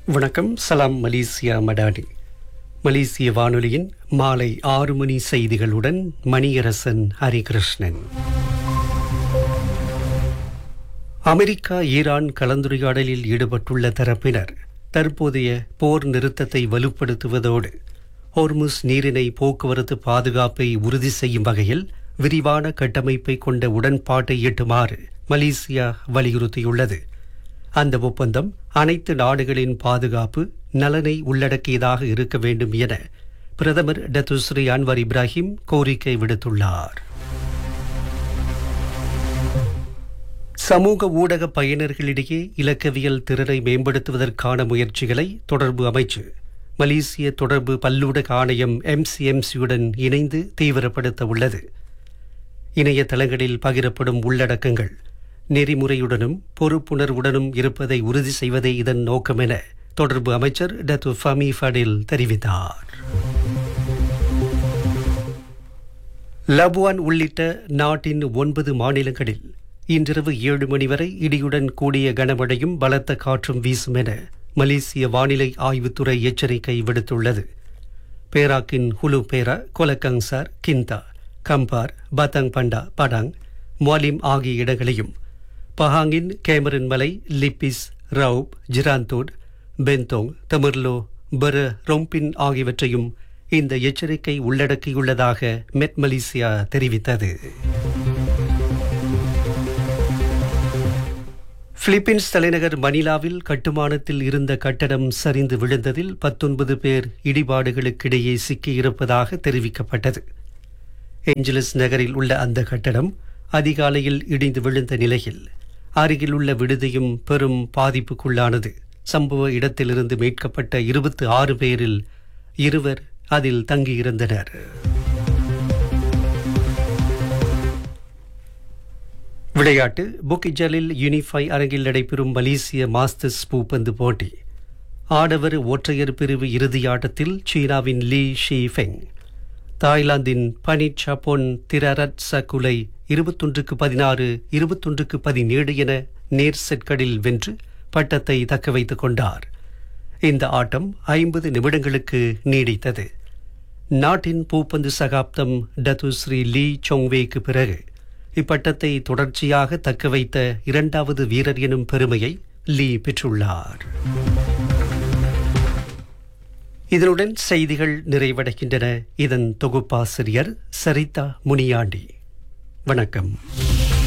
வணக்கம் சலாம் மலேசியா மடானி மலேசிய வானொலியின் மாலை ஆறு மணி செய்திகளுடன் மணியரசன் ஹரிகிருஷ்ணன் அமெரிக்கா ஈரான் கலந்துரையாடலில் ஈடுபட்டுள்ள தரப்பினர் தற்போதைய போர் நிறுத்தத்தை வலுப்படுத்துவதோடு ஹோர்முஸ் நீரிணை போக்குவரத்து பாதுகாப்பை உறுதி செய்யும் வகையில் விரிவான கட்டமைப்பை கொண்ட உடன்பாட்டை எட்டுமாறு மலேசியா வலியுறுத்தியுள்ளது அந்த ஒப்பந்தம் அனைத்து நாடுகளின் பாதுகாப்பு நலனை உள்ளடக்கியதாக இருக்க வேண்டும் என பிரதமர் டத்துஸ்ரீ அன்வர் இப்ராஹிம் கோரிக்கை விடுத்துள்ளார் சமூக ஊடக பயனர்களிடையே இலக்கவியல் திறனை மேம்படுத்துவதற்கான முயற்சிகளை தொடர்பு அமைச்சு மலேசிய தொடர்பு பல்லூடக ஆணையம் எம்சிஎம்சியுடன் இணைந்து தீவிரப்படுத்த உள்ளது இணையதளங்களில் பகிரப்படும் உள்ளடக்கங்கள் நெறிமுறையுடனும் பொறுப்புணர்வுடனும் இருப்பதை உறுதி செய்வதே இதன் நோக்கம் என தொடர்பு அமைச்சர் டத்து ஃபமி ஃபடில் தெரிவித்தார் லபுவான் உள்ளிட்ட நாட்டின் ஒன்பது மாநிலங்களில் இன்றிரவு ஏழு மணி வரை இடியுடன் கூடிய கனமழையும் பலத்த காற்றும் வீசும் என மலேசிய வானிலை ஆய்வுத்துறை எச்சரிக்கை விடுத்துள்ளது பேராக்கின் Hulu Perak Kuala Kangsar Kinta Kampar Batang Padang Padang Muallim ஆகிய இடங்களையும் பஹாங்கின் கேமரன் மலை Lipis Raub Jerantut Bentong Temerloh பர ரொம்பின் ஆகியவற்றையும் இந்த எச்சரிக்கை உள்ளடக்கியுள்ளதாக மெட் மலேசியா தெரிவித்தது பிலிப்பீன்ஸ் தலைநகர் மணிலாவில் கட்டுமானத்தில் இருந்த கட்டடம் சரிந்து விழுந்ததில் பத்தொன்பது பேர் இடிபாடுகளுக்கிடையே சிக்கியிருப்பதாக தெரிவிக்கப்பட்டது ஏஞ்சலஸ் நகரில் உள்ள அந்த கட்டடம் அதிகாலையில் இடிந்து விழுந்த நிலையில் அருகிலுள்ள விடுதியும் பெரும் பாதிப்புக்குள்ளானது சம்பவ இடத்திலிருந்து மீட்கப்பட்ட இருபத்தி ஆறு பேரில் இருவர் அதில் தங்கியிருந்தனர் விளையாட்டு புக்கிஜலில் யூனிஃபை அரங்கில் நடைபெறும் மலேசிய மாஸ்டர்ஸ் பூப்பந்து போட்டி ஆடவர் ஒற்றையர் பிரிவு இறுதி ஆட்டத்தில் சீனாவின் லீ ஷி ஃபெங் தாய்லாந்தின் பனிட் சப்போன் திரரட் சகுலை இருபத்தொன்றுக்கு பதினாறு இருபத்தொன்றுக்கு பதினேழு என நேர் செட்களில் வென்று பட்டத்தை தக்க வைத்துக் கொண்டார் இந்த ஆட்டம் ஐம்பது நிமிடங்களுக்கு நீடித்தது நாட்டின் பூப்பந்து சகாப்தம் டத்து ஸ்ரீ லீ சொங்வேக்கு பிறகு இப்பட்டத்தை தொடர்ச்சியாக தக்க வைத்த இரண்டாவது வீரர் எனும் பெருமையை லீ பெற்றுள்ளார் இதனுடன் செய்திகள் நிறைவடைகின்றன இதன் தொகுப்பாசிரியர் சரிதா முனியாண்டி வணக்கம்